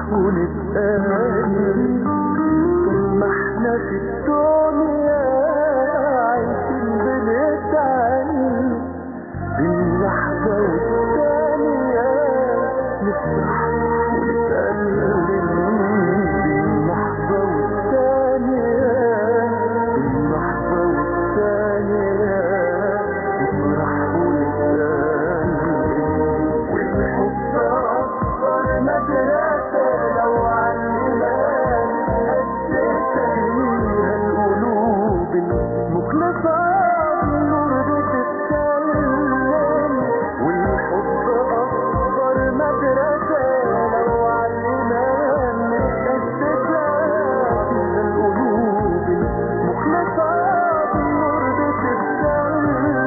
ونتقابل طول ما احنا في الدنيا عايشين بنتعلم بين لحظة والتانية نفرح ونتألم بين لحظة والتانية بين لحظة والتانية نفرح ونتألم والحب أكبر مدرسة لو علمنا أسسها فيها القلوب المخلصة بالنور بتتكلم والحب أكبر مدرسة لو علمنا أسسها فيها القلوب المخلصة بالنور بتتكلم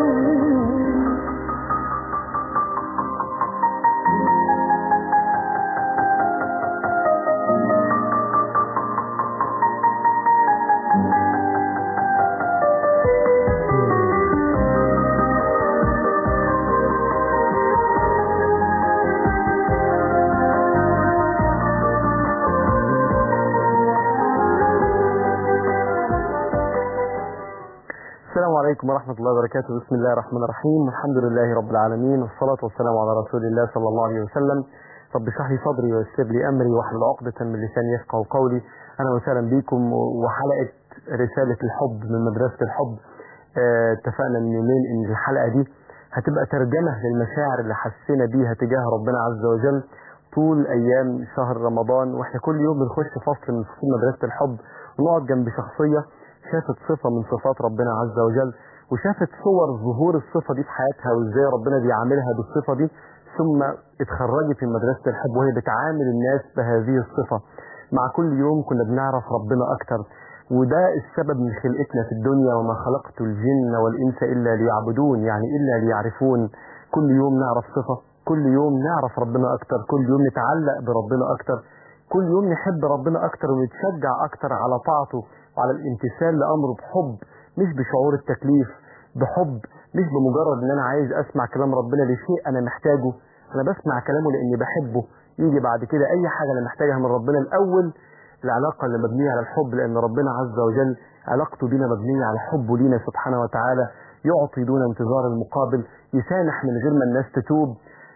السلام عليكم ورحمة الله وبركاته بسم الله الرحمن الرحيم الحمد لله رب العالمين والصلاة والسلام على رسول الله صلى الله عليه وسلم رب اشرح لي صدري ويسر لي أمري واحلل عقدة من لساني يفقه قولي أهلا وسهلا بكم وحلقة رسالة الحب من مدرسة الحب آه، اتفقنا من يومين إن الحلقة دي هتبقى ترجمة للمشاعر اللي حسينا بيها تجاه ربنا عز وجل طول أيام شهر رمضان وإحنا كل يوم بنخش فصل من فصول مدرسة الحب ونقعد جنب شخصية شافت صفة من صفات ربنا عز وجل وشافت صور ظهور الصفة دي في حياتها وازاي ربنا بيعاملها بالصفة دي ثم اتخرجت من مدرسة الحب وهي بتعامل الناس بهذه الصفة مع كل يوم كنا بنعرف ربنا أكتر وده السبب من خلقتنا في الدنيا وما خلقت الجن والإنس إلا ليعبدون يعني إلا ليعرفون كل يوم نعرف صفة كل يوم نعرف ربنا أكتر كل يوم نتعلق بربنا أكتر كل يوم نحب ربنا أكتر ونتشجع أكتر على طاعته وعلى الامتثال لأمره بحب مش بشعور التكليف بحب مش بمجرد ان انا عايز اسمع كلام ربنا لشيء انا محتاجه انا بسمع كلامه لاني بحبه يجي بعد كده اي حاجة انا محتاجها من ربنا الاول العلاقة اللي مبنية على الحب لان ربنا عز وجل علاقته بينا مبنية على حبه لينا سبحانه وتعالى يعطي دون انتظار المقابل يسامح من غير ما الناس تتوب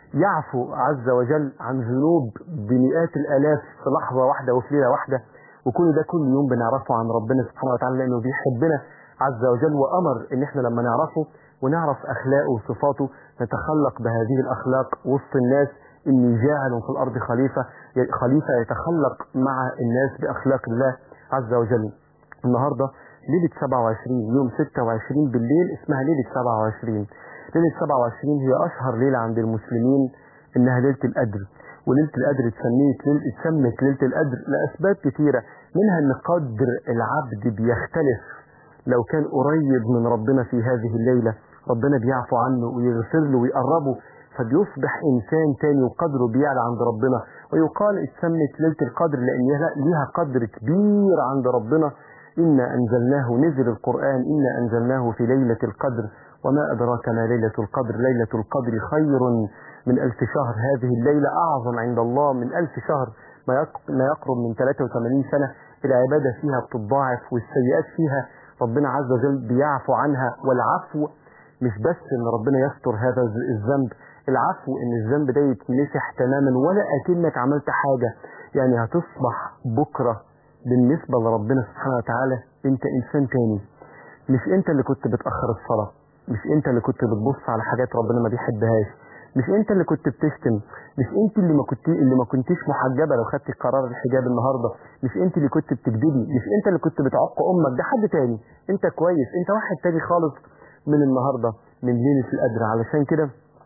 يعفو عز وجل عن ذنوب بمئات الالاف في لحظة واحدة وفي ليلة واحدة وكل ده كل يوم بنعرفه عن ربنا سبحانه وتعالى لانه بيحبنا عز وجل وامر ان احنا لما نعرفه ونعرف اخلاقه وصفاته نتخلق بهذه الاخلاق وسط الناس اني جاعل في الارض خليفه خليفه يتخلق مع الناس باخلاق الله عز وجل. النهارده ليله 27 يوم 26 بالليل اسمها ليله 27 ليله 27 هي اشهر ليله عند المسلمين انها ليله القدر وليله القدر اتسميت ليله اتسمت ليله القدر لاسباب كثيره منها ان قدر العبد بيختلف لو كان قريب من ربنا في هذه الليلة ربنا بيعفو عنه ويغفر له ويقربه فبيصبح إنسان تاني وقدره بيعلى عند ربنا ويقال اتسمت ليلة القدر لأن ليها قدر كبير عند ربنا إنا أنزلناه نزل القرآن إنا أنزلناه في ليلة القدر وما أدراك ما ليلة القدر ليلة القدر خير من ألف شهر هذه الليلة أعظم عند الله من ألف شهر ما يق- ما يقرب من 83 سنة العبادة فيها بتضاعف والسيئات فيها ربنا عز وجل بيعفو عنها والعفو مش بس ان ربنا يستر هذا الز- الذنب العفو ان الذنب ده يتمسح تماما ولا اكنك عملت حاجة يعني هتصبح بكرة بالنسبة لربنا سبحانه وتعالى انت انسان تاني مش انت اللي كنت بتأخر الصلاة مش انت اللي كنت بتبص على حاجات ربنا ما بيحبهاش مش انت اللي كنت بتشتم مش انت اللي ما كنت اللي ما كنتيش محجبه لو خدت قرار الحجاب النهارده مش انت اللي كنت بتكذبي مش انت اللي كنت بتعق امك ده حد تاني انت كويس انت واحد تاني خالص من النهارده من ليله القدر علشان كده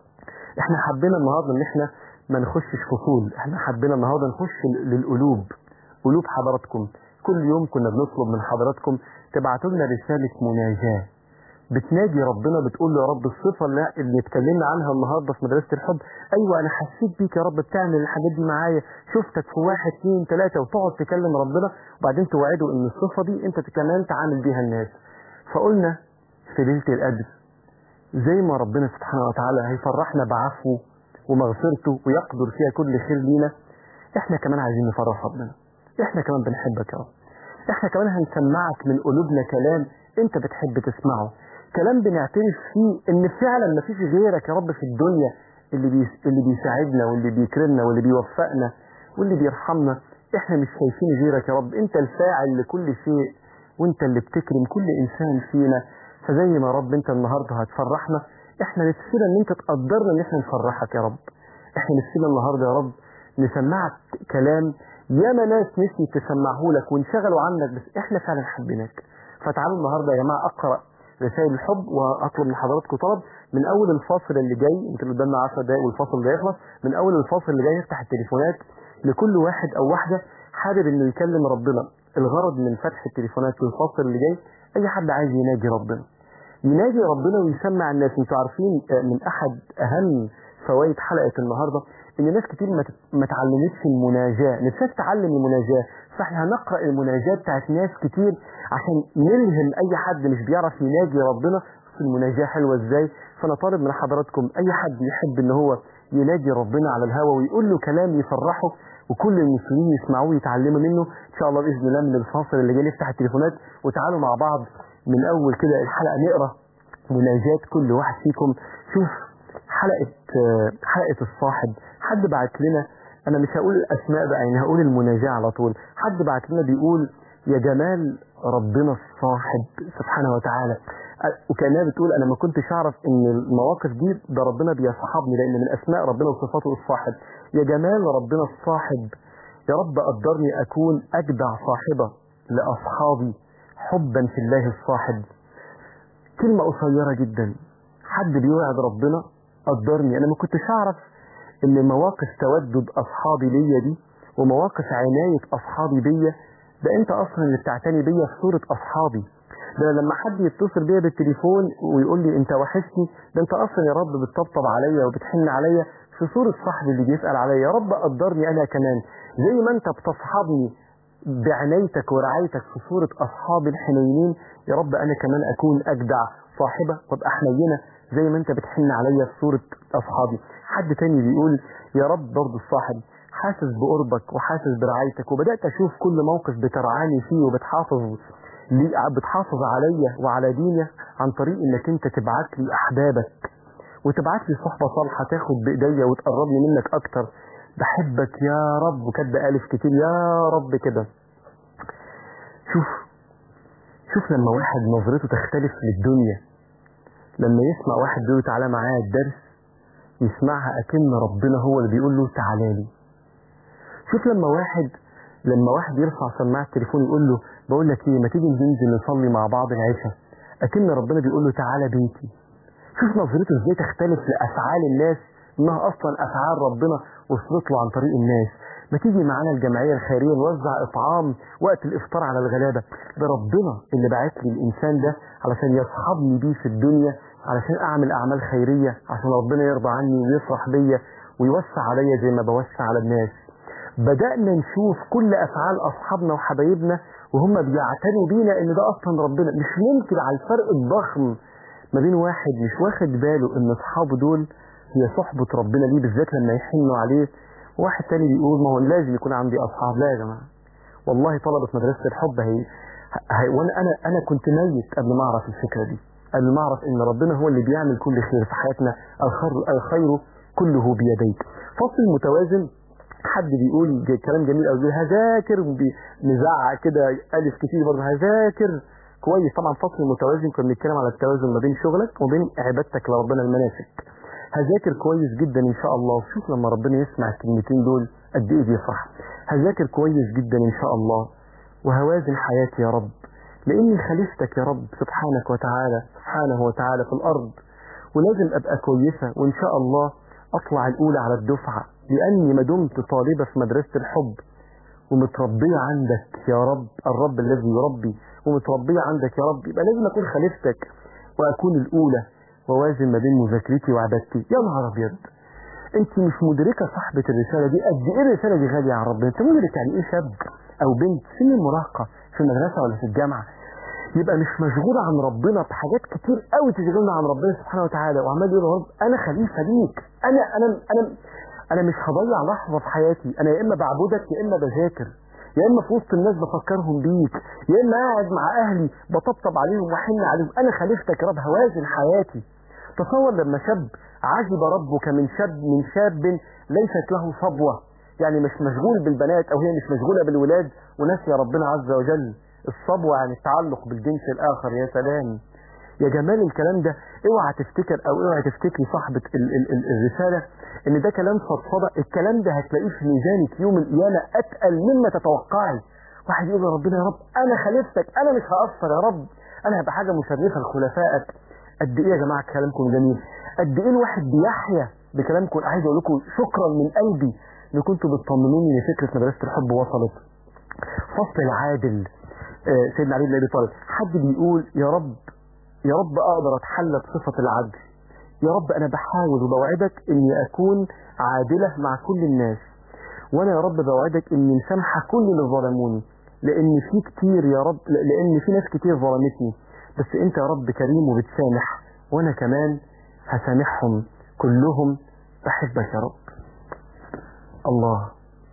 احنا حبينا النهارده ان احنا ما نخشش فصول احنا حبينا النهارده نخش للقلوب قلوب حضراتكم كل يوم كنا بنطلب من حضراتكم تبعتوا لنا رساله مناجاه بتناجي ربنا بتقول له يا رب الصفة اللي اللي اتكلمنا عنها النهاردة في مدرسة الحب أيوة أنا حسيت بيك يا رب بتعمل الحاجات دي معايا شفتك في واحد اثنين ثلاثة وتقعد تكلم ربنا وبعدين توعده إن الصفة دي أنت كمان تعامل بيها الناس فقلنا في ليلة القدر زي ما ربنا سبحانه وتعالى هيفرحنا بعفوه ومغفرته ويقدر فيها كل خير لينا احنا كمان عايزين نفرح ربنا احنا كمان بنحبك يا رب احنا كمان هنسمعك من قلوبنا كلام انت بتحب تسمعه كلام بنعترف فيه ان فعلا مفيش غيرك يا رب في الدنيا اللي بي... اللي بيساعدنا واللي بيكرمنا واللي بيوفقنا واللي بيرحمنا احنا مش شايفين غيرك يا رب انت الفاعل لكل شيء وانت اللي بتكرم كل انسان فينا فزي ما رب انت النهارده هتفرحنا احنا نفسنا ان انت تقدرنا ان احنا نفرحك يا رب احنا نفسنا النهارده يا رب نسمعك كلام ياما ناس نسيت تسمعه لك وانشغلوا عنك بس احنا فعلا حبيناك فتعالوا النهارده يا جماعه اقرا رسائل الحب واطلب من حضراتكم طلب من اول الفاصل اللي جاي يمكن قدامنا 10 دقايق والفاصل ده يخلص من اول الفاصل اللي جاي نفتح التليفونات لكل واحد او واحده حابب انه يكلم ربنا الغرض من فتح التليفونات في الفاصل اللي جاي اي حد عايز يناجي ربنا يناجي ربنا ويسمع الناس انتوا عارفين من احد اهم فوائد حلقه النهارده ان ناس كتير ما ما اتعلمتش المناجاه نفسها تتعلم المناجاه فاحنا هنقرا المناجاه بتاعت ناس كتير عشان نلهم اي حد مش بيعرف يناجي ربنا في المناجاه حلوه ازاي فانا طالب من حضراتكم اي حد يحب ان هو يناجي ربنا على الهوا ويقول له كلام يفرحه وكل المسلمين يسمعوه ويتعلموا منه ان شاء الله باذن الله من الفاصل اللي جاي نفتح التليفونات وتعالوا مع بعض من اول كده الحلقه نقرا مناجاه كل واحد فيكم شوف حلقه حلقه الصاحب حد بعت لنا انا مش هقول الاسماء بقى يعني هقول المناجاه على طول حد بعت لنا بيقول يا جمال ربنا الصاحب سبحانه وتعالى وكانها بتقول انا ما كنتش اعرف ان المواقف دي ده ربنا بيصحبني لان من اسماء ربنا وصفاته الصاحب يا جمال ربنا الصاحب يا رب قدرني اكون اجدع صاحبه لاصحابي حبا في الله الصاحب كلمه قصيره جدا حد بيوعد ربنا قدرني انا ما كنتش اعرف ان مواقف تودد اصحابي ليا دي ومواقف عنايه اصحابي بيا ده انت اصلا اللي بتعتني بيا في صوره اصحابي ده لما حد يتصل بيا بالتليفون ويقول لي انت وحشني ده انت اصلا يا رب بتطبطب عليا وبتحن عليا في صوره صاحبي اللي بيسال عليا يا رب قدرني انا كمان زي ما انت بتصحبني بعنايتك ورعايتك في صوره اصحابي الحنينين يا رب انا كمان اكون اجدع صاحبه وابقى حنينه زي ما انت بتحن عليا في صوره اصحابي حد تاني بيقول يا رب برضه الصاحب حاسس بقربك وحاسس برعايتك وبدات اشوف كل موقف بترعاني فيه وبتحافظ لي بتحافظ عليا وعلى ديني عن طريق انك انت تبعت لي احبابك وتبعت لي صحبه صالحه تاخد بايديا وتقربني منك اكتر بحبك يا رب وكاتبه الف كتير يا رب كده شوف شوف لما واحد نظرته تختلف للدنيا لما يسمع واحد بيقول تعالى معايا الدرس يسمعها اكن ربنا هو اللي بيقول له تعالى لي شوف لما واحد لما واحد يرفع سماعه التليفون يقول له بقول لك ايه ما تيجي ننزل نصلي مع بعض العشاء اكن ربنا بيقول له تعالى بيتي شوف نظرته ازاي تختلف لافعال الناس انها اصلا افعال ربنا وصلت له عن طريق الناس ما تيجي معانا الجمعيه الخيريه نوزع اطعام وقت الافطار على الغلابه ده ربنا اللي بعت لي الانسان ده علشان يصحبني بيه في الدنيا علشان اعمل اعمال خيريه عشان ربنا يرضى عني ويفرح بيا ويوسع عليا زي ما بوسع على الناس بدأنا نشوف كل أفعال أصحابنا وحبايبنا وهم بيعتنوا بينا إن ده أصلا ربنا مش ممكن على الفرق الضخم ما بين واحد مش واخد باله إن أصحابه دول هي صحبة ربنا ليه بالذات لما يحنوا عليه وواحد تاني بيقول ما هو لازم يكون عندي أصحاب لا يا جماعة والله طلبة مدرسة الحب هي, هي وأنا أنا أنا كنت ميت قبل ما أعرف الفكرة دي قبل ما أعرف إن ربنا هو اللي بيعمل كل خير في حياتنا الخير الخير كله بيديك فصل متوازن حد بيقول كلام جميل قوي هذاكر نزعق كده الف كتير برضه هذاكر كويس طبعا فصل متوازن كنا بنتكلم على التوازن ما بين شغلك وبين عبادتك لربنا المناسك هذاكر كويس جدا ان شاء الله شوف لما ربنا يسمع الكلمتين دول قد ايه بيفرح هذاكر كويس جدا ان شاء الله وهوازن حياتي يا رب لاني خليفتك يا رب سبحانك وتعالى سبحانه وتعالى في الارض ولازم ابقى كويسه وان شاء الله اطلع الاولى على الدفعه لاني ما دمت طالبه في مدرسه الحب ومتربيه عندك يا رب الرب الذي يربي ومتربيه عندك يا رب يبقى لازم اكون خليفتك واكون الاولى ووازن ما بين مذاكرتي وعبادتي يا نهار ابيض انت مش مدركه صاحبه الرساله دي قد ايه الرساله دي غاليه على ربنا انت مدرك يعني ايه شاب او بنت سن المراهقه في المدرسه ولا في الجامعه يبقى مش مشغول عن ربنا بحاجات كتير قوي تشغلنا عن ربنا سبحانه وتعالى وعمال يقول يا رب انا خليفه ليك انا انا انا انا مش هضيع لحظه في حياتي انا يا اما بعبدك يا اما بذاكر يا اما في وسط الناس بفكرهم بيك يا اما قاعد مع اهلي بطبطب عليهم واحن عليهم انا خليفتك يا رب هوازن حياتي تصور لما شاب عجب ربك من شاب من شاب ليست له صبوه يعني مش مشغول بالبنات او هي مش مشغوله بالولاد وناسيه ربنا عز وجل الصبوه يعني التعلق بالجنس الاخر يا سلام يا جمال الكلام ده اوعى تفتكر او اوعى تفتكري صاحبة ال ال ال الرسالة ان ده كلام فضفضة الكلام ده هتلاقيه في ميزانك يوم القيامة اتقل مما تتوقعي واحد يقول يا ربنا يا رب انا خليفتك انا مش هأثر يا رب انا هبقى حاجة مشرفة لخلفائك قد ايه يا جماعة كلامكم جميل قد ايه الواحد بيحيا بكلامكم عايز اقول لكم شكرا من قلبي ان كنتوا بتطمنوني ان فكرة مدرسة الحب وصلت فصل العادل آه، سيدنا علي بن ابي طالب حد بيقول يا رب يا رب اقدر اتحلى بصفة العدل يا رب انا بحاول وبوعدك اني اكون عادلة مع كل الناس وانا يا رب بوعدك اني مسامحة كل اللي ظلموني لان في كتير يا رب لان في ناس كتير ظلمتني بس انت يا رب كريم وبتسامح وانا كمان هسامحهم كلهم بحبك يا رب الله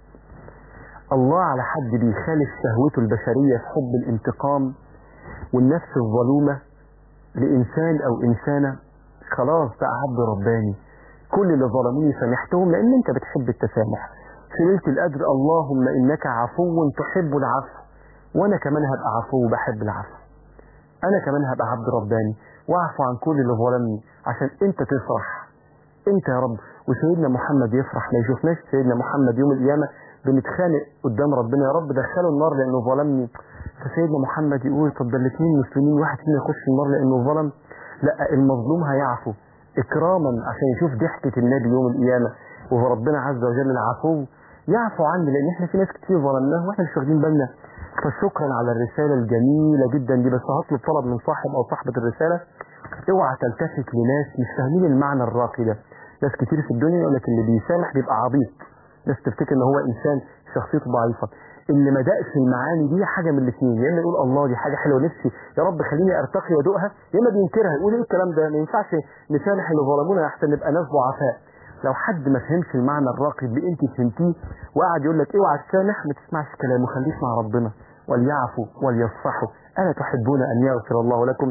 الله على حد بيخالف شهوته البشرية في حب الانتقام والنفس الظلومة لإنسان أو إنسانة خلاص بقى عبد رباني كل اللي ظلموني سامحتهم لأن أنت بتحب التسامح في ليلة القدر اللهم إنك عفو تحب العفو وأنا كمان هبقى عفو وبحب العفو أنا كمان هبقى عبد رباني وأعفو عن كل اللي ظلمني عشان أنت تفرح أنت يا رب وسيدنا محمد يفرح ما يشوفناش سيدنا محمد يوم القيامة بنتخانق قدام ربنا يا رب دخله النار لأنه ظلمني فسيدنا محمد يقول طب ده الاثنين مسلمين واحد فينا يخش النار لأنه ظلم لا المظلوم هيعفو إكراما عشان يشوف ضحكة النبي يوم القيامة وهو ربنا عز وجل العفو يعفو عني لأن احنا في ناس كتير ظلمناه واحنا مش واخدين بالنا فشكرا على الرسالة الجميلة جدا دي بس هطلب طلب من صاحب أو صاحبة الرسالة اوعى تلتفت لناس مش فاهمين المعنى الراقي ده ناس كتير في الدنيا يقول لك اللي بيسامح بيبقى عبيط ناس تفتكر ان هو انسان شخصيته ضعيفه اللي ما دقش المعاني دي حاجه من الاثنين يا اما يقول الله دي حاجه حلوه نفسي يا رب خليني ارتقي وادوقها يا اما بينكرها يقول ايه الكلام ده ما ينفعش نسامح اللي ظلمونا احسن نبقى ناس ضعفاء لو حد ما فهمش المعنى الراقي اللي انت فهمتيه وقعد يقول لك اوعى تسامح ما تسمعش كلامه خليك مع ربنا وليعفوا وليصفحوا الا تحبون ان يغفر الله لكم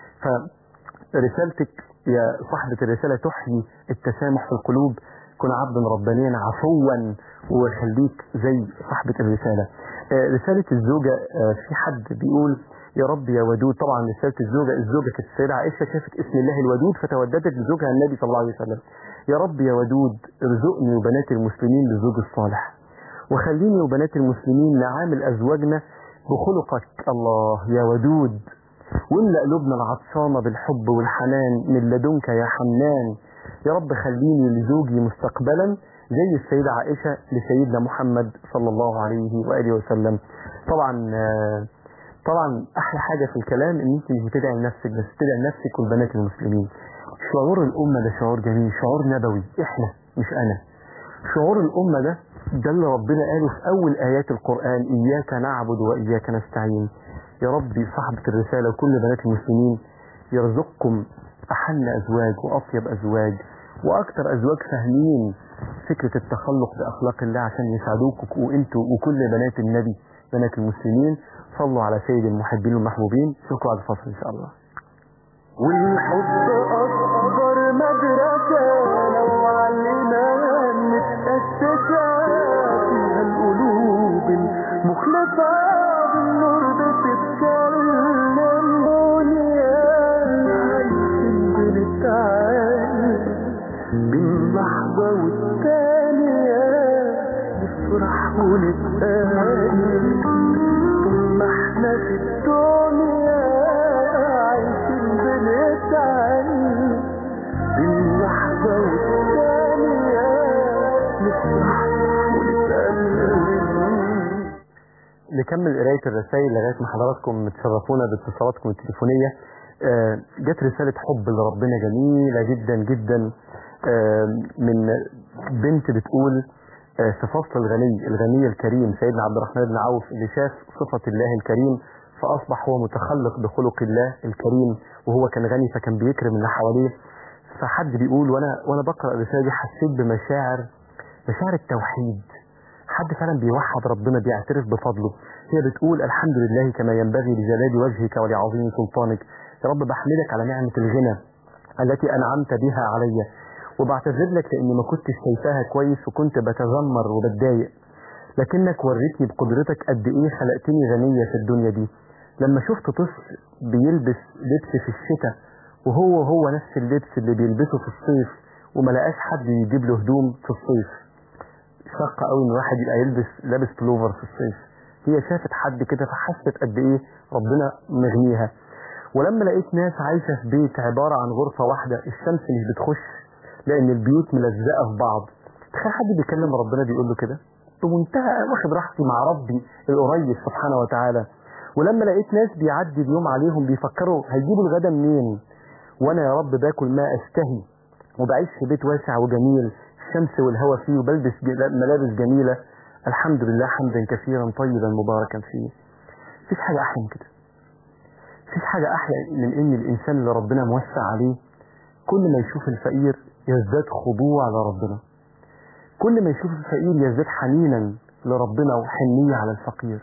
فرسالتك يا صاحبة الرسالة تحيي التسامح في القلوب كن عبدا ربانيا عفوا وخليك زي صاحبة الرسالة آه، رسالة الزوجة آه، في حد بيقول يا رب يا ودود طبعا رسالة الزوجة الزوجة كانت السيدة عائشة شافت اسم الله الودود فتوددت لزوجها النبي صلى الله عليه وسلم يا رب يا ودود ارزقني وبنات المسلمين بالزوج الصالح وخليني وبنات المسلمين نعامل أزواجنا بخلقك الله يا ودود واملأ قلوبنا العطشانة بالحب والحنان من لدنك يا حنان يا رب خليني لزوجي مستقبلا زي السيدة عائشة لسيدنا محمد صلى الله عليه وآله وسلم طبعا آه، طبعا أحلى حاجة في الكلام إن أنت مش بتدعي لنفسك بس بتدعي لنفسك والبنات المسلمين شعور الأمة ده شعور جميل شعور نبوي إحنا مش أنا شعور الأمة ده ده اللي ربنا قاله في أول آيات القرآن إياك نعبد وإياك نستعين يا ربي صاحبة الرسالة وكل بنات المسلمين يرزقكم أحن أزواج وأطيب أزواج وأكثر أزواج فاهمين فكرة التخلق بأخلاق الله عشان يساعدوك وأنتوا وكل بنات النبي بنات المسلمين صلوا على سيد المحبين والمحبوبين شكرا على الفصل إن شاء الله والحب أكبر مدرسة لو علمنا متأسسة فيها القلوب المخلصة بالنور بتتكلم دنيا عايشين بنتعلم بين لحظة والتانية نفرح ونتقابل طول ما احنا في الدنيا عايشين بنتعلم بين لحظة والتانية نفرح ونتقابل نكمل قراية الرسائل لغاية ما حضراتكم تشرفونا باتصالاتكم التليفونية آه، جت رسالة حب لربنا جميلة جدا جدا آه، من بنت بتقول آه، في فصل الغني الغني الكريم سيدنا عبد الرحمن بن عوف اللي شاف صفة الله الكريم فأصبح هو متخلق بخلق الله الكريم وهو كان غني فكان بيكرم اللي حواليه فحد بيقول وانا وانا بقرا الرساله دي حسيت بمشاعر مشاعر التوحيد حد فعلا بيوحد ربنا بيعترف بفضله هي بتقول الحمد لله كما ينبغي لجلال وجهك ولعظيم سلطانك يا رب بحمدك على نعمة الغنى التي أنعمت بها علي وبعتذر لك لأني ما كنتش شايفاها كويس وكنت بتذمر وبتضايق لكنك وريتني بقدرتك قد إيه خلقتني غنية في الدنيا دي لما شفت طفل بيلبس لبس في الشتاء وهو هو نفس اللبس اللي بيلبسه في الصيف وما لقاش حد يجيب له هدوم في الصيف شاق قوي ان واحد يبقى يلبس لابس بلوفر في الصيف هي شافت حد كده فحست قد ايه ربنا مغنيها ولما لقيت ناس عايشه في بيت عباره عن غرفه واحده الشمس مش بتخش لان البيوت ملزقه في بعض تخيل حد بيكلم ربنا بيقول له كده بمنتهى واخد راحتي مع ربي القريب سبحانه وتعالى ولما لقيت ناس بيعدي اليوم عليهم بيفكروا هيجيبوا الغدا منين وانا يا رب باكل ما اشتهي وبعيش في بيت واسع وجميل الشمس والهواء فيه وبلبس ملابس جميلة الحمد لله حمدا كثيرا طيبا مباركا فيه مفيش حاجة أحلى من كده مفيش حاجة أحلى من إن الإنسان اللي ربنا موسع عليه كل ما يشوف الفقير يزداد خضوع لربنا كل ما يشوف الفقير يزداد حنينا لربنا وحنية على الفقير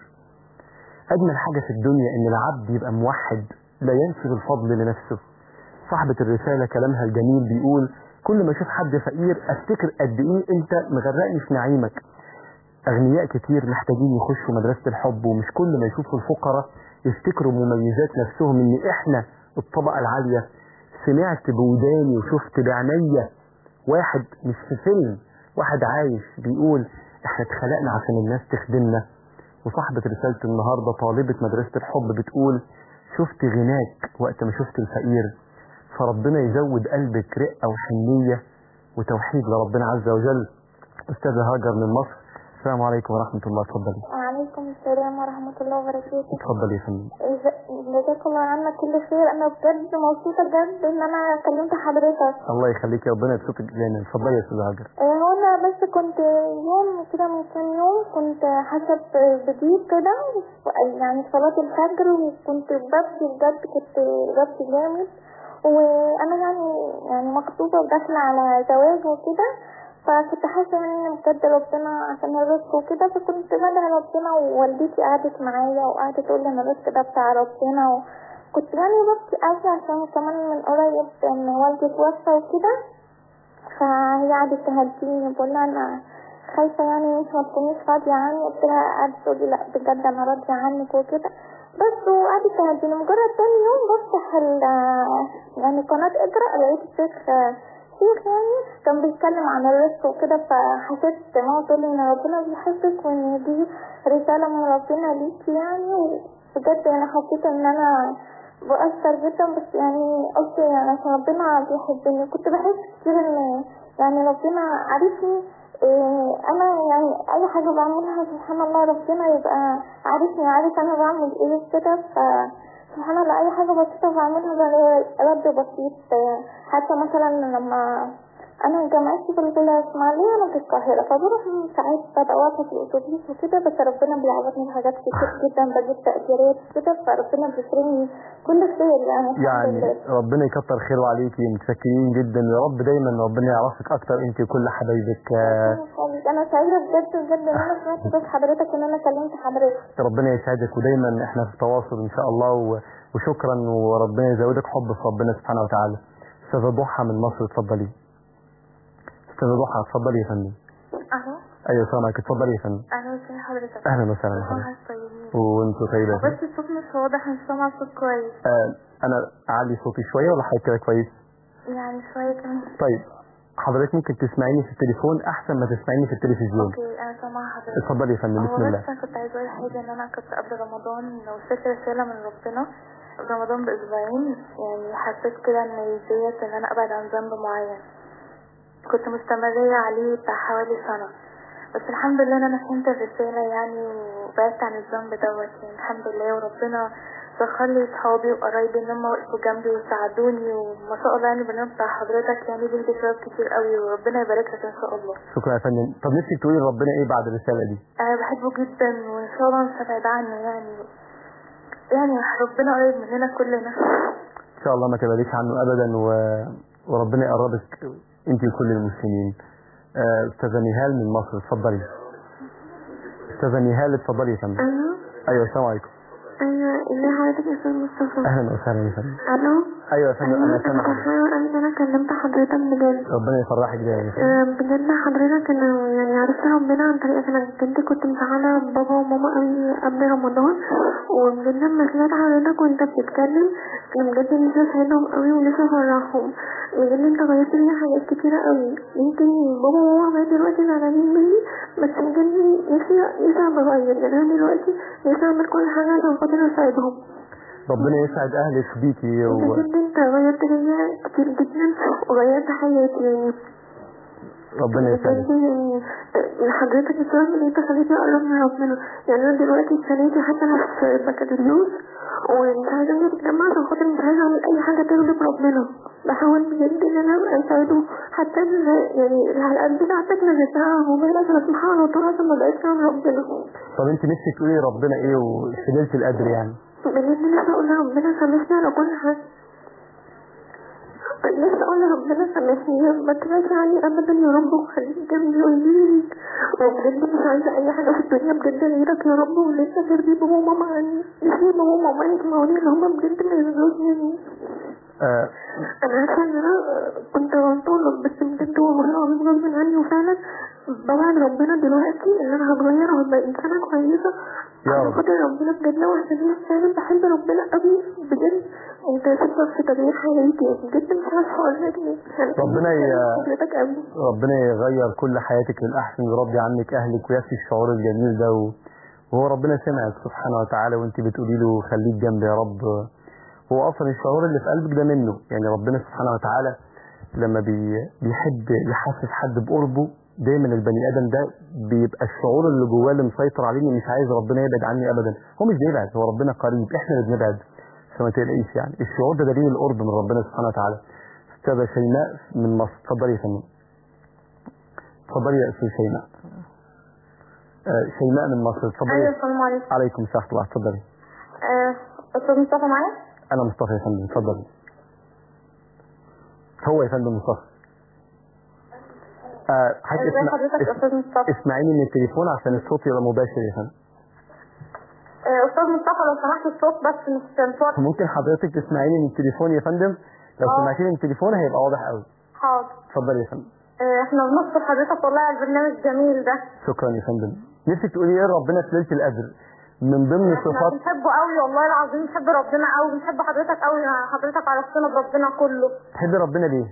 أجمل حاجة في الدنيا إن العبد يبقى موحد لا ينسب الفضل لنفسه صاحبة الرسالة كلامها الجميل بيقول كل ما اشوف حد فقير افتكر قد ايه انت مغرقني في نعيمك اغنياء كتير محتاجين يخشوا مدرسة الحب ومش كل ما يشوفوا الفقراء يفتكروا مميزات نفسهم ان احنا الطبقة العالية سمعت بوداني وشفت بعينيا واحد مش في فيلم واحد عايش بيقول احنا اتخلقنا عشان الناس تخدمنا وصاحبة رسالة النهاردة طالبة مدرسة الحب بتقول شفت غناك وقت ما شفت الفقير فربنا يزود قلبك رقة وحنية وتوحيد لربنا عز وجل أستاذة هاجر من مصر السلام عليكم ورحمة الله اتفضلي وعليكم السلام ورحمة الله وبركاته اتفضلي يا فندم جزاك الله عنك كل خير أنا بجد مبسوطة بجد إن أنا كلمت حضرتك الله يخليك يا ربنا يبسطك دايما اتفضلي يا أستاذة هاجر آه، هو أنا بس كنت يوم كده من كام يوم كنت حسب جديد كده يعني صلاة الفجر وكنت ببكي بجد كنت ببكي جامد وانا يعني يعني مخطوبه وداخله على زواج وكده فكنت حاسه ان بجد ربنا عشان الرزق وكده فكنت بدعي ربنا ووالدتي قعدت معايا وقعدت تقول لي ان الرزق ده بتاع ربنا وكنت يعني ببكي قوي عشان كمان من قريب ان والدي توفى وكده فهي قعدت تهديني بقول لها انا خايفه يعني مش ما تكونيش راضيه عني قلت لها قعدت تقول لي لا بجد انا راضيه عنك وكده بس وقعدت تهديني مجرد تاني يوم بفتح ال يعني قناة اقرأ لقيت الشيخ شيخ يعني كان بيتكلم عن الرزق وكده فحسيت ان هو تقول ان ربنا بيحبك وان دي رسالة من ربنا ليكي يعني وبجد انا حسيت ان انا بأثر جدا بس يعني قلت يعني عشان ربنا بيحبني كنت بحس كتير ان يعني ربنا عارفني إيه انا يعني اي حاجة بعملها سبحان الله ربنا يبقى عارفني عارف انا بعمل ايه كده ف سبحان الله اي حاجة بسيطة بعملها بلاقي رد بسيط حتى مثلا لما انا جامعتي في الاسماعيلية انا في القاهرة فبروح ساعات ببقى واقفة في الاتوبيس وكده بس ربنا بيعوضني بحاجات كتير جدا بجيب تقديرات كده فربنا بيكرمني كل خير يعني الحمد يعني لله. ربنا يكتر خيره عليكي متشكرين جدا يا رب دايما ربنا يعرفك اكتر انت وكل حبايبك آه، انا سعيدة بجد بجد ان انا سمعت صوت حضرتك ان انا كلمت حضرتك ربنا يسعدك ودايما احنا في تواصل ان شاء الله و- وشكرا وربنا يزودك حب في ربنا سبحانه وتعالى استاذة ضحى من مصر اتفضلي استاذة ضحى اتفضلي يا فندم اهو ايوه السلام عليكم اتفضلي يا فندم اهلا وسهلا حضرتك اهلا وسهلا يا فندم طيبين وانتوا طيبة يا فندم بس الصوت مش واضح مش سامعة صوت كويس آه انا اعلي صوتي شوية ولا حضرتك كده كويس يعني شوية كمان طيب حضرتك ممكن تسمعيني في التليفون احسن ما تسمعيني في التلفزيون اوكي انا سامعة حضرتك اتفضلي يا فندم هو بسم الله بس انا كنت عايزة اقول حاجة ان انا كنت قبل رمضان لو فاكر رسالة من ربنا قبل رمضان باسبوعين يعني حسيت كده ان ديت ان انا ابعد عن ذنب معين كنت مستمرية عليه بتاع حوالي سنة بس الحمد لله ان انا فهمت الرسالة يعني وبعدت عن الذنب دوت يعني الحمد لله وربنا سخر لي صحابي وقرايبي ان هم وقفوا جنبي وساعدوني وما شاء الله يعني البرنامج بتاع حضرتك يعني بيدي شباب كتير قوي وربنا يبارك لك ان شاء الله شكرا يا فندم طب نفسك تقولي لربنا ايه بعد الرسالة دي انا بحبه جدا وان شاء الله مش هبعد عنه يعني يعني ربنا قريب مننا كلنا ان شاء الله ما تبعديش عنه ابدا و... وربنا يقربك انت وكل المسلمين آه، استاذه نهال من مصر اتفضلي استاذه نهال اتفضلي يا فندم الو ايوه السلام عليكم ايوه ازي حضرتك يا استاذ مصطفى اهلا وسهلا يا فندم الو ايوه يا فندم انا انا سامع حضرتك. فرحانه ان انا كلمت حضرتك بجد ربنا يفرحك بيها يا فندم آه، بجد حضرتك انا يعني عرفت ربنا عن طريقك انا بجد كنت مزعله بابا وماما قوي قبل رمضان وبجد لما سمعت حضرتك وانت بتتكلم انا بجد نفسي اسعدهم قوي ونفسي افرحهم بجد انت غيرت لي حاجات كتيره قوي يمكن بابا وماما لغايه دلوقتي زعلانين مني بس بجد نفسي نفسي اتغير يعني انا دلوقتي نفسي اعمل كل حاجه عشان خاطر اساعدهم ربنا يسعد اهلك بيكي و... بجد انت غيرت لي كتير جدا وغيرت حياتي يعني ربنا يسعدك بجد يعني حضرتك السبب اللي انت خليتني اقرب من ربنا يعني انا دلوقتي السنه دي حتى انا في بكالوريوس ومش عايزه انزل الجامعه عشان خاطر مش عايزه اعمل اي حاجه تغضب ربنا بحاول بجد ان انا ابقى اساعده حتى ال- يعني الحلقات بتاعتك نزلتها موبايل عشان اسمعها على طول عشان ما بقتش عن ربنا طب انت نفسك تقولي ربنا ايه وفي ليله القدر يعني بجد نفسي اقول لربنا سامحني على كل حاجه نفسي اقول لربنا سامحني ما تبعدش عني ابدا يا رب وخليك جنبي ويجيلي وبجد مش عايزه اي حاجه في الدنيا بجد غيرك يا رب ولسه غير دي بابا وماما عني نفسي بابا وماما يسمعوني اللي هما بجد ما يزعلوش مني آه انا عارفه ان انا كنت غلطانه بس بجد والله العظيم غصب عني وفعلا بوعد ربنا دلوقتي ان انا هتغير وهبقى انسانه كويسه يا عشان رب. خاطر ربنا بجد وعشان انا فعلا بحب ربنا قوي بجد انت سبب في تغيير حياتي بجد مش عارفه اقول لك ايه أنا ربنا ي- حضرتك قوي ربنا يغير كل حياتك للأحسن ويرضي عنك أهلك ويكفي الشعور الجميل ده و... وهو ربنا سمعك سبحانه وتعالى وانت بتقولي له خليك جنبي يا رب هو أصلا الشعور اللي في قلبك ده منه يعني ربنا سبحانه وتعالى لما بي... بيحب يحسس حد بقربه دايما البني آدم ده بيبقى الشعور اللي جواه اللي مسيطر عليه إني مش عايز ربنا يبعد عني أبدا هو مش بيبعد هو ربنا قريب احنا اللي بنبعد فما تقلقيش يعني الشعور ده دليل القرب من ربنا سبحانه وتعالى أستاذة شيماء من مصر اتفضلي يا فندم اتفضلي يا استاذ شيماء آه، شيماء من مصر اتفضلي ايوه السلام عليكم عليكم السلام ورحمه الله اتفضلي آه، استاذ مصطفى معايا انا مصطفى يا فندم اتفضلي هو يا فندم مصطفى آه، حضرتك ازي اسمع... حضرتك يا اس- استاذ مصطفى اسمعيني من التليفون عشان الصوت يبقى مباشر يا فندم آه، استاذ مصطفى لو سمحت الصوت بس مش مش واضح ممكن حضرتك تسمعيني من التليفون يا فندم لو آه. سمعتيني من التليفون هيبقى واضح قوي حاضر اتفضلي يا فندم آه، احنا بنشكر حضرتك والله على البرنامج الجميل ده شكرا يا فندم نفسك تقولي ايه ربنا في ليله القدر من ضمن احنا صفات بنحبه قوي والله العظيم بنحب ربنا قوي بنحب حضرتك قوي حضرتك عرفتنا بربنا كله تحبي ربنا ليه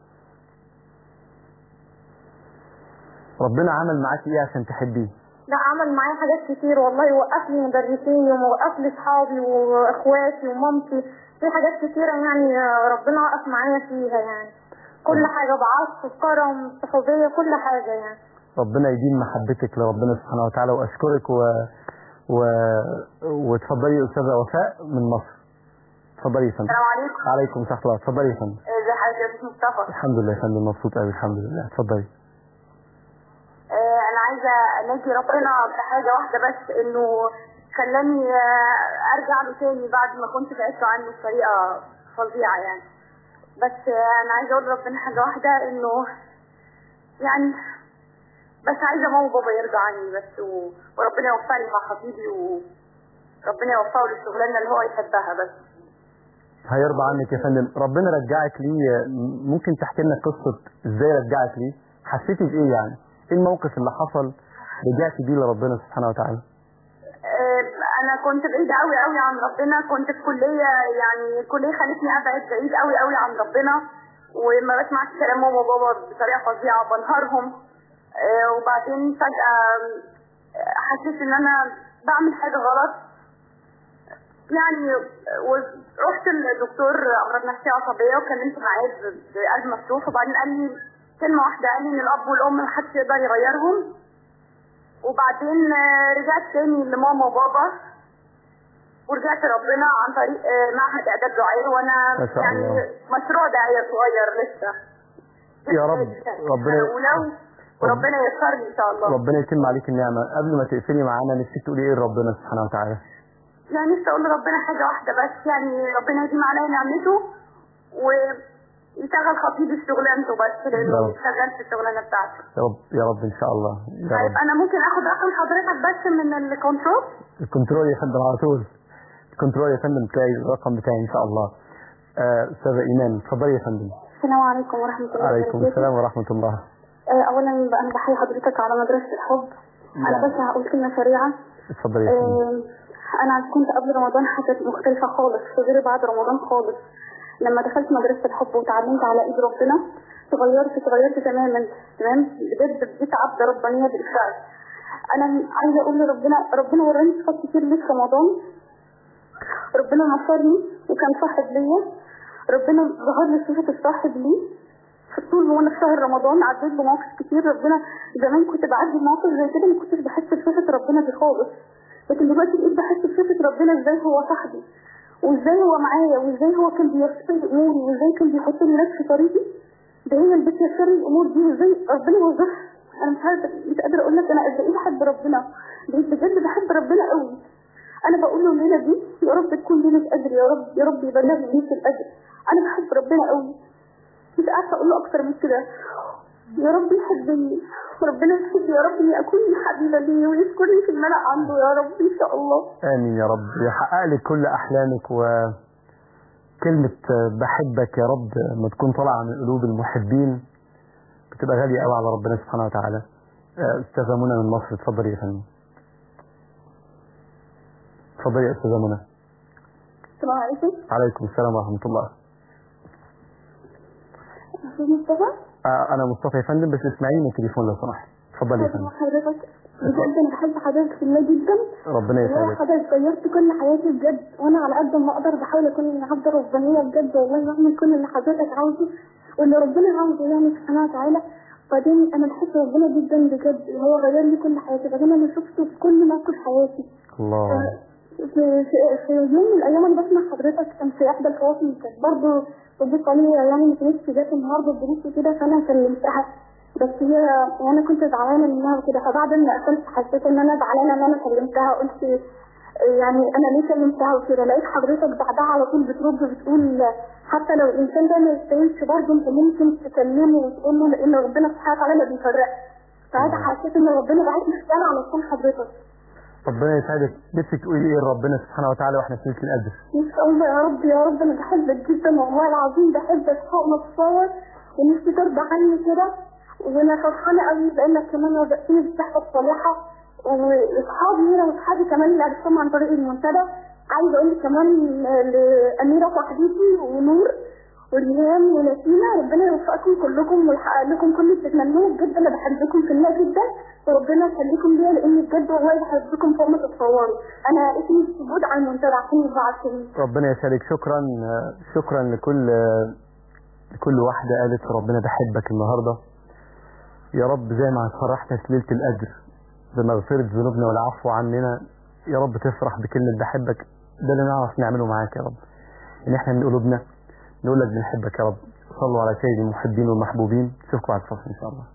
ربنا عمل معاكي ايه عشان تحبيه لا عمل معايا حاجات كتير والله وقف لي مدرسيني ووقف لي اصحابي واخواتي ومامتي في حاجات كتيرة يعني آه، ربنا وقف معايا فيها يعني كل حاجة بعطف كرم صحوبية كل حاجة يعني ربنا يديم محبتك لربنا سبحانه وتعالى واشكرك و... و... وتفضلي يا استاذه وفاء من مصر اتفضلي يا فندم السلام عليكم عليكم ورحمه الله اتفضلي يا فندم ازي حضرتك يا استاذ مصطفى الحمد لله يا فندم مبسوط قوي الحمد لله اتفضلي آه، انا عايزه اناجي ربنا بحاجه واحده بس انه خلاني آه، ارجع له تاني بعد ما كنت بعدت عنه بطريقه فظيعه يعني بس آه، انا عايزه اقول لربنا حاجه واحده انه يعني بس عايزه ماما وبابا يرجع عني بس و... وربنا يوفقني مع خطيبي وربنا يوفقه للشغلانه اللي هو يحبها بس هيرضى عنك يا فندم ربنا رجعك ليه ممكن تحكي لنا قصه ازاي رجعك ليه حسيتي بايه يعني ايه الموقف اللي حصل رجعتي بيه لربنا سبحانه وتعالى آه، انا كنت بعيده قوي قوي عن ربنا كنت في كليه يعني الكليه خلتني ابعد بعيد قوي قوي عن ربنا وما بسمعش كلام ماما وبابا بطريقه فظيعه بنهارهم آه، وبعدين فجاه آه، حسيت ان انا بعمل حاجه غلط يعني ورحت للدكتور امراض نفسيه عصبيه وكلمت معاه ب- بقلب مفتوح وبعدين قال لي كلمه واحده قال لي ان الاب والام محدش يقدر يغيرهم وبعدين آه، رجعت تاني لماما وبابا ورجعت ربنا عن طريق آه، معهد اعداد دعاء وانا ما شاء يعني الله. مشروع دعايه صغير لسه يا رب ربنا ولو وربنا ييسر لي ان شاء الله ربنا يتم عليك النعمه قبل ما تقفلي معانا نفسك تقولي ايه لربنا سبحانه وتعالى يعني نفسي اقول لربنا حاجه واحده بس يعني ربنا يديم عليا نعمته و يشغل خطيب شغلانته بس لانه نعم. مش شغال في الشغلانه بتاعته يا رب يا رب ان شاء الله يا طيب رب انا ممكن اخد رقم حضرتك بس من الكنترول الكنترول يا فندم على طول الكنترول يا فندم تلاقي الرقم بتاعي ان شاء الله آه، استاذه ايمان اتفضلي يا فندم السلام عليكم ورحمة الله عليكم وبركاته السلام ورحمه الله آه، أولا أنا بحيي حضرتك على مدرسة الحب أنا نعم. بس هقول كلمة سريعة اتفضلي يا فندم آه، أنا كنت قبل رمضان حاجة مختلفة خالص غير بعد رمضان خالص لما دخلت مدرسة الحب وتعلمت على إيد ربنا تغيرت تغيرت تماما تمام بجد بقيت عبدة ربانية بالفعل أنا عايزة أقول لربنا ربنا وراني صفات كتير لي في رمضان ربنا نصرني وكان صاحب ليا ربنا ظهر لي صفة الصاحب لي في طول وانا في شهر رمضان عديت بمواقف كتير ربنا زمان كنت بعدي بمواقف زي كده ما كنتش بحس بصفة ربنا دي خالص لكن دلوقتي بقيت بحس بصفة ربنا ازاي هو صاحبي وازاي هو معايا وازاي هو كان بيسر لي اموري وازاي كان بيحط لي ناس في طريقي ده هي اللي بتيسر لي الامور دي وازاي ربنا وظفها انا مش عارفه مش قادره اقول لك انا قد ايه بحب ربنا بقيت بجد بحب ربنا قوي انا بقول له الليله دي يا رب تكون ليله قدر يا رب يا رب يبلغني ليله القدر انا بحب ربنا قوي مش عارفه اقول له اكتر من كده يا رب يحبني وربنا يحبني يا رب اني اكون حبيبه ليه ويذكرني في الملأ عنده يا رب ان شاء الله امين يا رب يحقق لك كل احلامك وكلمه آه، بحبك يا رب ما تكون طالعه من قلوب المحبين بتبقى غاليه قوي على ربنا سبحانه وتعالى آه، استاذه منى من مصر اتفضلي يا فندم اتفضلي يا استاذه منى السلام عليكم عليكم السلام ورحمه الله استاذ مصطفى آه، انا مصطفى يا فندم بس اسمعيني من التليفون لو سمحت اتفضلي يا فندم حضرتك بجد انا بحب حضرتك في الله جدا ربنا والله يسعدك حضرتك غيرت كل حياتي بجد وانا على قد ما اقدر بحاول اكون عبده ربانيه بجد والله بعمل كل اللي حضرتك عاوزه واللي ربنا عاوزه يعني سبحانه وتعالى بعدين انا بحب ربنا جدا بجد هو غير لي كل حياتي بعدين انا شفته في كل موقف حياتي الله في, في, في يوم من الايام انا بسمع حضرتك كان في احدى الفواصل كانت برضه صديقه لي يعني ما كانتش جات النهارده الدروس وكده فانا كلمتها بس هي وانا كنت زعلانه منها وكده فبعد ما قفلت حسيت ان انا زعلانه ان انا كلمتها قلت يعني انا ليه كلمتها وكده لقيت حضرتك بعدها على طول بترد بتقول حتى لو الانسان ده ما يستاهلش برضه انت ممكن تكلمه وتقول له لان ربنا سبحانه وتعالى ما بيفرقش ساعتها حسيت ان ربنا بعت لي رساله على طول حضرتك ربنا يسعدك نفسك تقولي ايه لربنا سبحانه وتعالى واحنا في ليله القدر ان شاء الله يا رب يا رب انا بحبك جدا والله العظيم بحبك فوق ما تتصور ونفسي ترضى عني كده وانا فرحانه قوي لانك كمان رزقتني بالصحه الصالحه واصحابي هنا واصحابي كمان اللي عرفتهم عن طريق المنتدى عايزه اقول لك كمان لاميره صاحبتي ونور وريهام ونسيمة ربنا يوفقكم كلكم ويحقق لكم كل اللي تتمنوه بجد انا بحبكم في الله جدا وربنا يخليكم ليا لان بجد والله بحبكم فوق ما تتصوروا انا اسمي موجود على المنتدى عشان يبقى عارفين ربنا يسعدك شكرا آه، شكرا لكل آه، لكل واحده قالت ربنا بحبك النهارده يا رب زي ما هتفرحنا في ليله القدر بمغفره ذنوبنا والعفو عننا يا رب تفرح بكلمه بحبك ده اللي نعرف نعمله معاك يا رب ان احنا من قلوبنا نقول لك بنحبك يا رب صلوا على سيد المحبين والمحبوبين نشوفكم على الفصل ان شاء الله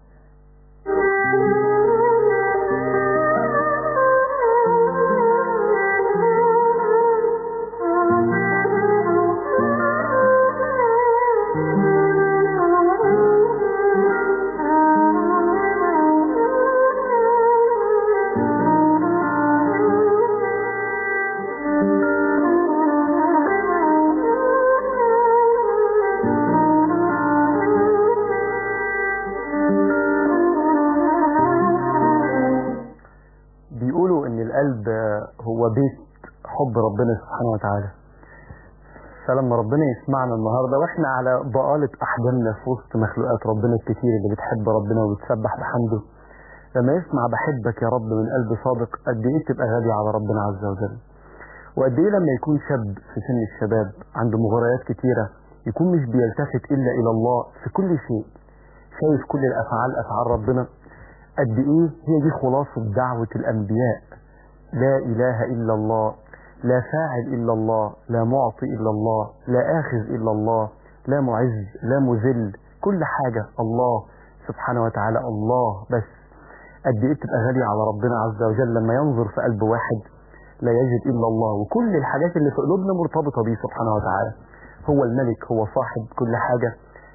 بيقولوا ان القلب آه، هو بيت حب ربنا سبحانه وتعالى فلما ربنا يسمعنا النهارده واحنا على ضآلة احجامنا في وسط مخلوقات ربنا الكتير اللي بتحب ربنا وبتسبح بحمده لما يسمع بحبك يا رب من قلب صادق قد ايه تبقى غالية على ربنا عز وجل وقد ايه لما يكون شاب في سن الشباب عنده مغريات كتيرة يكون مش بيلتفت الا الى الله في كل شيء شايف كل الافعال افعال ربنا قد ايه هي دي خلاصة دعوة الانبياء لا اله الا الله لا فاعل الا الله لا معطي الا الله لا اخذ الا الله لا معز لا مذل كل حاجة الله سبحانه وتعالى الله بس قد ايه تبقى غالية على ربنا عز وجل لما ينظر في قلب واحد لا يجد الا الله وكل الحاجات اللي في قلوبنا مرتبطة بيه سبحانه وتعالى هو الملك هو صاحب كل حاجة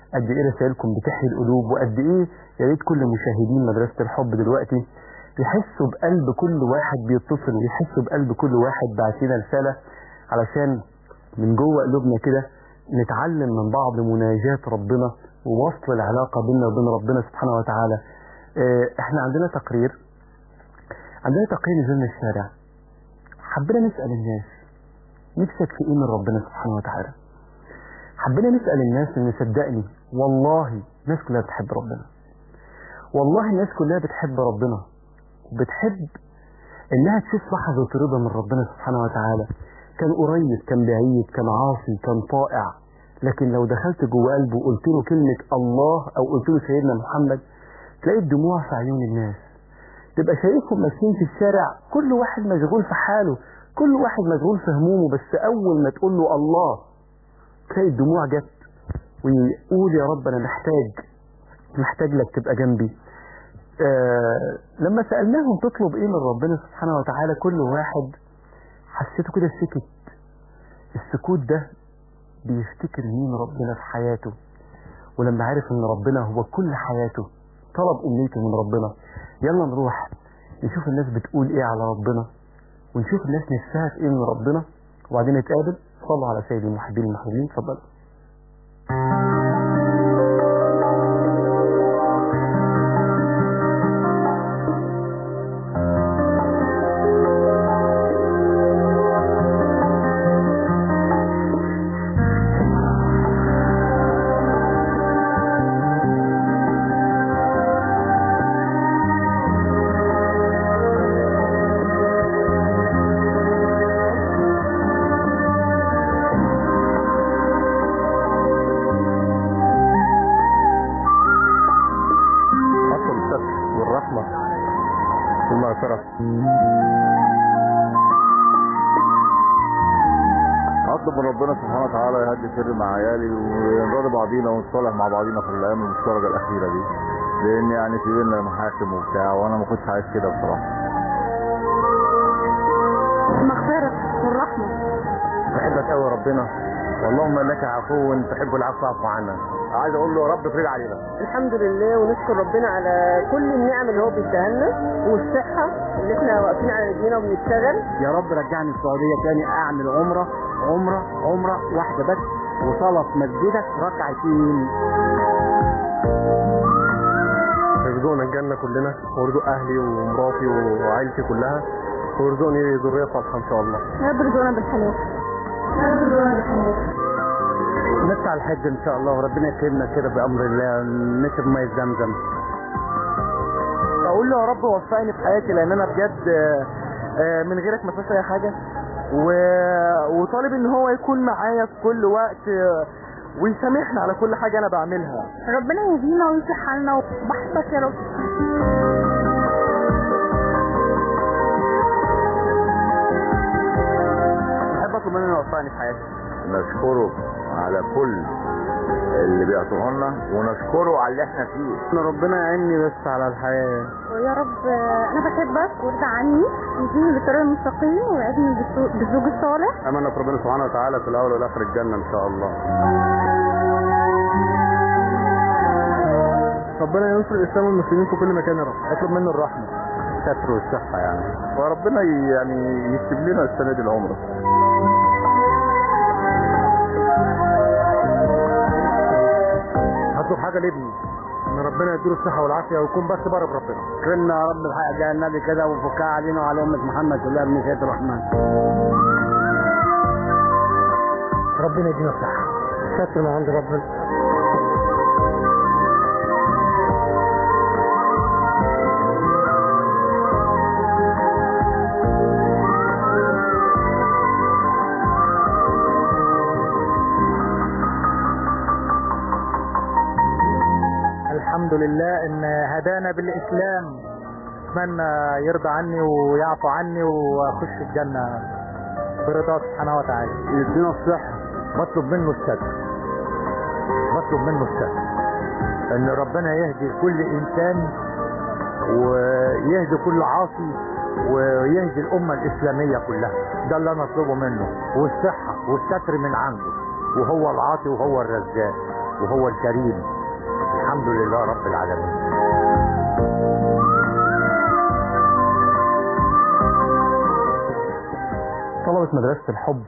قد ايه رسائلكم بتحيي القلوب وقد ايه يا ريت كل مشاهدين مدرسة الحب دلوقتي يحسوا بقلب كل واحد بيتصل ويحسوا بقلب كل واحد بعت لنا رسالة علشان من جوه قلوبنا كده نتعلم من بعض مناجاة ربنا ووصل العلاقة بيننا وبين ربنا سبحانه وتعالى اه احنا عندنا تقرير عندنا تقرير نزلنا الشارع حبينا نسأل الناس نفسك في ايه من ربنا سبحانه وتعالى حبينا نسأل الناس ان صدقني والله الناس كلها بتحب ربنا والله الناس كلها بتحب ربنا وبتحب انها تشوف لحظة رضا من ربنا سبحانه وتعالى كان قريب كان بعيد كان عاصي كان طائع لكن لو دخلت جوه قلبه وقلت له كلمة الله او قلت له سيدنا محمد تلاقي الدموع في عيون الناس تبقى شايفهم ماشيين في الشارع كل واحد مشغول في حاله كل واحد مشغول في همومه بس اول ما تقول له الله تلاقي الدموع جت ويقول يا رب انا محتاج محتاج لك تبقى جنبي آه لما سألناهم تطلب ايه من ربنا سبحانه وتعالى كل واحد حسيته كده سكت السكوت ده بيفتكر مين ربنا في حياته ولما عرف ان ربنا هو كل حياته طلب امنيته من ربنا يلا نروح نشوف الناس بتقول ايه على ربنا ونشوف الناس نفسها في ايه من ربنا وبعدين نتقابل صلوا على سيد المحبين المحبوبين اتفضل أصل الستر والرحمة والمغفرة اطلب من ربنا سبحانه وتعالى يهدي سري مع عيالي ونرضي بعضينا ونصالح مع بعضينا في الايام المشتركه الاخيره دي لان يعني في بينا محاكم وبتاع وانا ما كنتش عايز كده بصراحه المغفرة والرحمة بحبك قوي ربنا واللهم انك عفو تحب العفو فاعف عنا عايز اقول له يا رب افرج علينا الحمد لله ونشكر ربنا على كل النعم اللي هو بيديها لنا والصحة اللي احنا واقفين على رجلينا وبنشتغل يا رب رجعني السعودية تاني اعمل عمرة عمرة عمرة واحدة بس وصلاة في مسجدك ركعتين ارزقنا الجنة كلنا وارزق اهلي ومراتي وعائلتي كلها وارزقني ذرية صالحة ان شاء الله يا رب رزقنا بالحلال يا رب رزقنا بالحلال نطلع الحج ان شاء الله وربنا يكرمنا كده بامر الله نشرب ميه زمزم اقول له يا رب وفقني في حياتي لان انا بجد آه، آه، من غيرك ما فيش اي حاجه و... وطالب ان هو يكون معايا في كل وقت آه، ويسامحني على كل حاجه انا بعملها ربنا يهدينا ويصلح حالنا وبحبك يا رب بحب اطلب منه انه يوفقني في حياتي نشكره على كل اللي بيعطوه لنا ونشكره على اللي احنا فيه ان ربنا يعيني بس على الحياه ويا رب انا بحبك وارضى عني يهديني بالطريق المستقيم ويعيدني بالسو- بالزوج الصالح امانه في ربنا سبحانه وتعالى في الاول والاخر الجنه ان شاء الله ربنا ينصر الاسلام والمسلمين في كل مكان يا رب اطلب منه الرحمه الستر والصحه يعني وربنا ي- يعني يكتب لنا السنه دي العمره هطلب حاجه لابني ان ربنا يديله الصحه والعافيه ويكون بس بره بربنا كرمنا يا رب بحق جاه النبي كده وفكها علينا وعلى امة محمد كلها من سيد الرحمن ربنا يدينا الصحه ستر من عند ربنا الحمد لله ان هدانا بالاسلام اتمنى يرضى عني ويعفو عني واخش الجنه برضاه سبحانه وتعالى يدينا الصحة بطلب منه الستر بطلب منه الستر ان ربنا يهدي كل انسان ويهدي كل عاصي ويهدي الامه الاسلاميه كلها ده اللي انا اطلبه منه والصحه والستر من عنده وهو العاطي وهو الرزاق وهو الكريم الحمد لله رب العالمين طلبة مدرسة الحب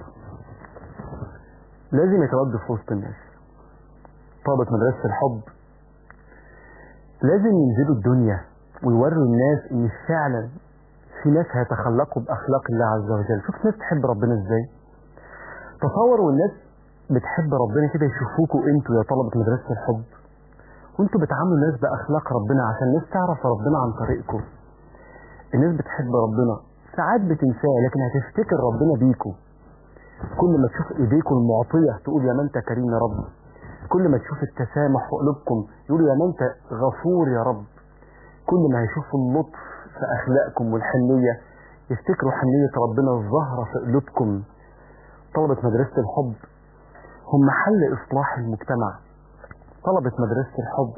لازم يتواجدوا في وسط الناس طلبة مدرسة الحب لازم ينزلوا الدنيا ويوروا الناس ان فعلا في ناس هيتخلقوا باخلاق الله عز وجل شوف ناس تحب ربنا ازاي تصوروا الناس بتحب ربنا كده يشوفوكوا انتوا يا طلبة مدرسة الحب وانتوا بتعاملوا الناس باخلاق ربنا عشان الناس تعرف ربنا عن طريقكم الناس بتحب ربنا ساعات بتنساه لكن هتفتكر ربنا بيكم كل ما تشوف ايديكم المعطية تقول يا من انت كريم يا رب كل ما تشوف التسامح في قلوبكم يقولوا يا من انت غفور يا رب كل ما هيشوفوا اللطف في اخلاقكم والحنية يفتكروا حنية ربنا الظاهرة في قلوبكم طلبة مدرسة الحب هم حل اصلاح المجتمع طلبة مدرسة الحب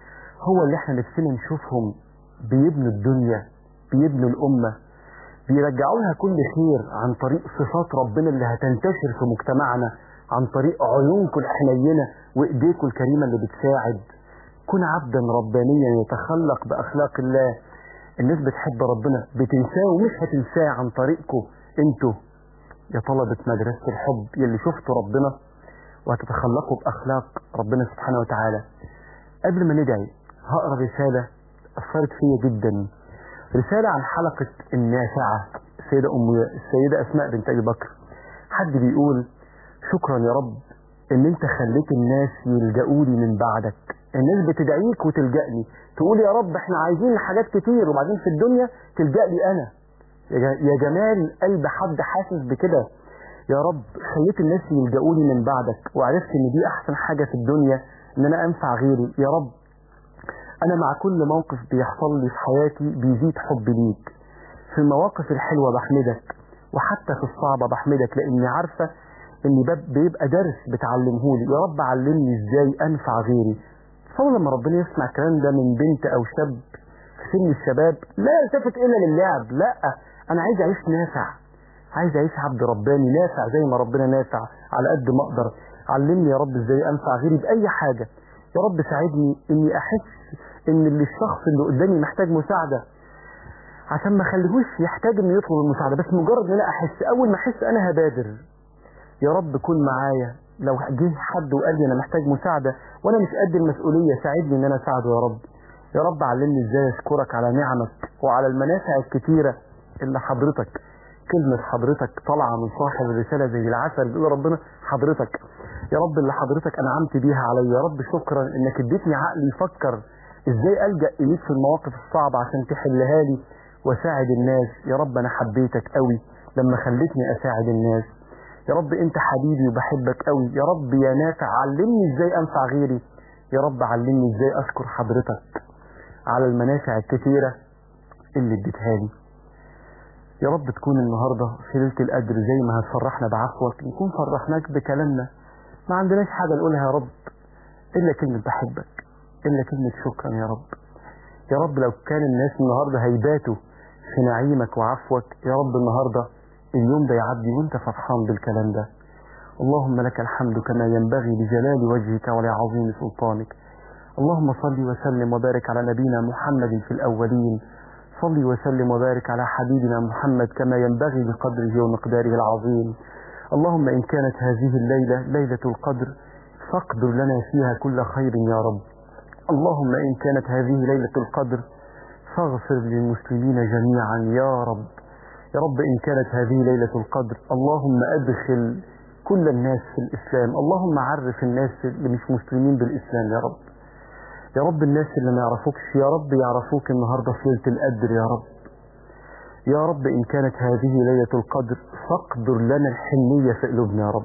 هو اللي احنا نفسنا نشوفهم بيبنوا الدنيا بيبنوا الأمة بيرجعوا لها كل خير عن طريق صفات ربنا اللي هتنتشر في مجتمعنا عن طريق عيونكم الحنينة وإيديكم الكريمة اللي بتساعد كن عبدا ربانيا يتخلق بأخلاق الله الناس بتحب ربنا بتنساه ومش هتنساه عن طريقكم انتوا يا طلبة مدرسة الحب يلي شفتوا ربنا وهتتخلقوا بأخلاق ربنا سبحانه وتعالى قبل ما ندعي هقرا رسالة أثرت فيا جدا رسالة عن حلقة النافعة السيدة أم السيدة أسماء بنت أبي بكر حد بيقول شكرا يا رب إن أنت خليت الناس يلجأوا لي من بعدك الناس بتدعيك وتلجأني تقول يا رب احنا عايزين حاجات كتير وبعدين في الدنيا تلجأ لي أنا يا جمال قلب حد حاسس بكده يا رب خليت الناس يلجأوا لي من بعدك وعرفت ان دي احسن حاجة في الدنيا ان انا انفع غيري يا رب انا مع كل موقف بيحصل لي في حياتي بيزيد حبي ليك في المواقف الحلوة بحمدك وحتى في الصعبة بحمدك لاني عارفة ان باب بيبقى درس بتعلمهولي يا رب علمني ازاي انفع غيري فهو لما ربنا يسمع الكلام ده من بنت او شاب في سن الشباب لا يلتفت الا للعب لا انا عايز اعيش نافع عايز اعيش عبد رباني نافع زي ما ربنا نافع على قد ما اقدر علمني يا رب ازاي انفع غيري باي حاجه يا رب ساعدني اني احس ان اللي الشخص اللي قدامي محتاج مساعده عشان ما اخليهوش يحتاج انه يطلب المساعده بس مجرد ان انا احس اول ما احس انا هبادر يا رب كن معايا لو جه حد وقال لي انا محتاج مساعده وانا مش قد المسؤوليه ساعدني ان انا اساعده يا رب يا رب علمني ازاي اشكرك على نعمك وعلى المنافع الكتيره اللي حضرتك كلمة حضرتك طالعة من صاحب الرسالة زي العسل بيقول ربنا حضرتك يا رب اللي حضرتك أنعمت بيها علي يا رب شكرا إنك اديتني عقل يفكر إزاي ألجأ إليك في المواقف الصعبة عشان تحلها لي وأساعد الناس يا رب أنا حبيتك قوي لما خلتني أساعد الناس يا رب أنت حبيبي وبحبك قوي يا رب يا نافع علمني إزاي أنفع غيري يا رب علمني إزاي أشكر حضرتك على المنافع الكثيرة اللي اديتها لي يا رب تكون النهاردة في ليلة القدر زي ما هتفرحنا بعفوك نكون فرحناك بكلامنا ما عندناش حاجة نقولها يا رب إلا كلمة بحبك إلا كلمة شكرا يا رب يا رب لو كان الناس النهاردة هيباتوا في نعيمك وعفوك يا رب النهاردة اليوم ده يعدي وانت فرحان بالكلام ده اللهم لك الحمد كما ينبغي لجلال وجهك ولعظيم سلطانك اللهم صل وسلم وبارك على نبينا محمد في الأولين صل وسلم وبارك على حبيبنا محمد كما ينبغي بقدره ومقداره العظيم اللهم إن كانت هذه الليلة ليلة القدر فاقدر لنا فيها كل خير يا رب اللهم إن كانت هذه ليلة القدر فاغفر للمسلمين جميعا يا رب يا رب إن كانت هذه ليلة القدر اللهم أدخل كل الناس في الإسلام اللهم عرف الناس اللي مش مسلمين بالإسلام يا رب يا رب الناس اللي ما يعرفوكش يا رب يعرفوك النهاردة في ليلة القدر يا رب يا رب إن كانت هذه ليلة القدر فاقدر لنا الحنية في قلوبنا يا رب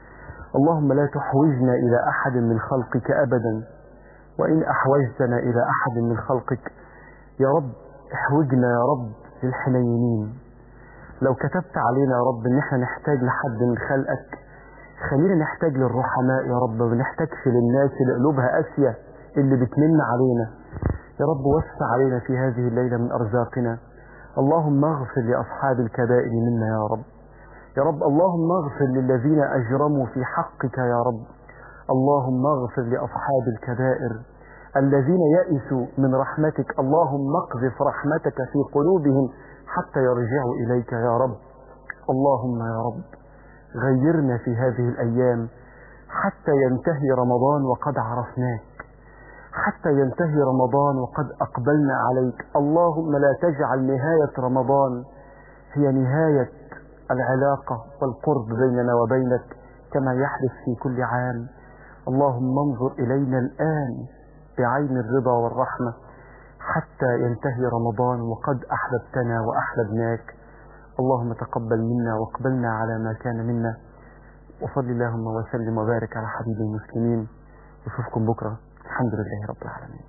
اللهم لا تحوجنا إلى أحد من خلقك أبدا وإن أحوجتنا إلى أحد من خلقك يا رب احوجنا يا رب للحنينين لو كتبت علينا يا رب ان احنا نحتاج لحد من خلقك خلينا نحتاج للرحماء يا رب ما نحتاجش للناس اللي قلوبها قاسية اللي بتمن علينا يا رب وسع علينا في هذه الليلة من أرزاقنا اللهم اغفر لأصحاب الكبائر منا يا رب يا رب اللهم اغفر للذين أجرموا في حقك يا رب اللهم اغفر لأصحاب الكبائر الذين يئسوا من رحمتك اللهم اقذف رحمتك في قلوبهم حتى يرجعوا إليك يا رب اللهم يا رب غيرنا في هذه الأيام حتى ينتهي رمضان وقد عرفناك حتى ينتهي رمضان وقد أقبلنا عليك اللهم لا تجعل نهاية رمضان هي نهاية العلاقة والقرب بيننا وبينك كما يحدث في كل عام اللهم انظر إلينا الآن بعين الرضا والرحمة حتى ينتهي رمضان وقد أحببتنا وأحببناك اللهم تقبل منا واقبلنا على ما كان منا وصل اللهم وسلم وبارك على حبيب المسلمين نشوفكم بكرة الحمد لله رب العالمين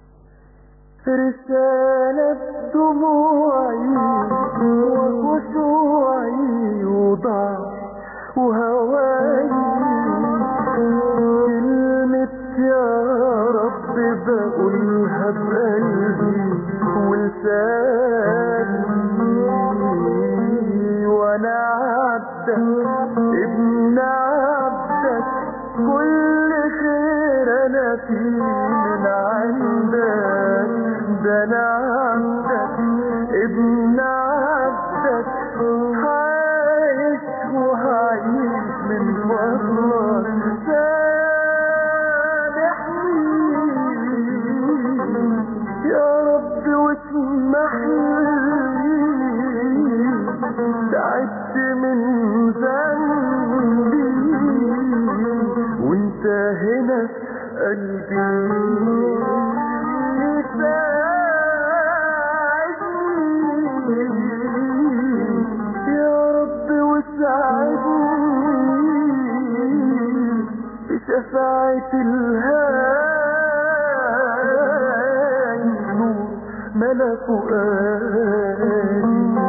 رسالة دموعي وخشوعي وضعف وهواي كلمة يا رب بقولها بقلبي ولساني وانا عبدك ابن عبدك كل خير انا فيه من عندك ده انا عبدك ابن عبدك عايش وهعيش من فضلك سامحني يا رب واسمح لي تعبت من ذنبي وانت هنا قلبي ساعدني يا رب وساعدني بشفاعة الهادي نور ملا فؤادي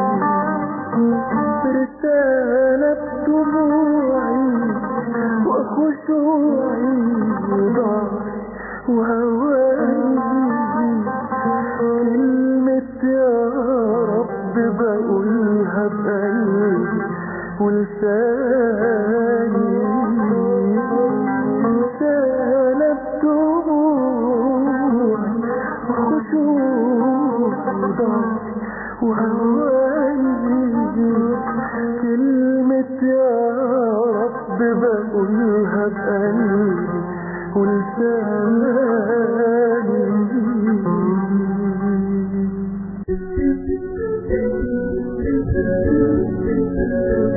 رسالة دموعي وخشوعي وضعفي وهواني كلمة يا رب بقولها بقلبي ولساني رسالة دموعي وخشوعي وضعفي وهواني كلمة يا رب بقولها بقلبي ولساني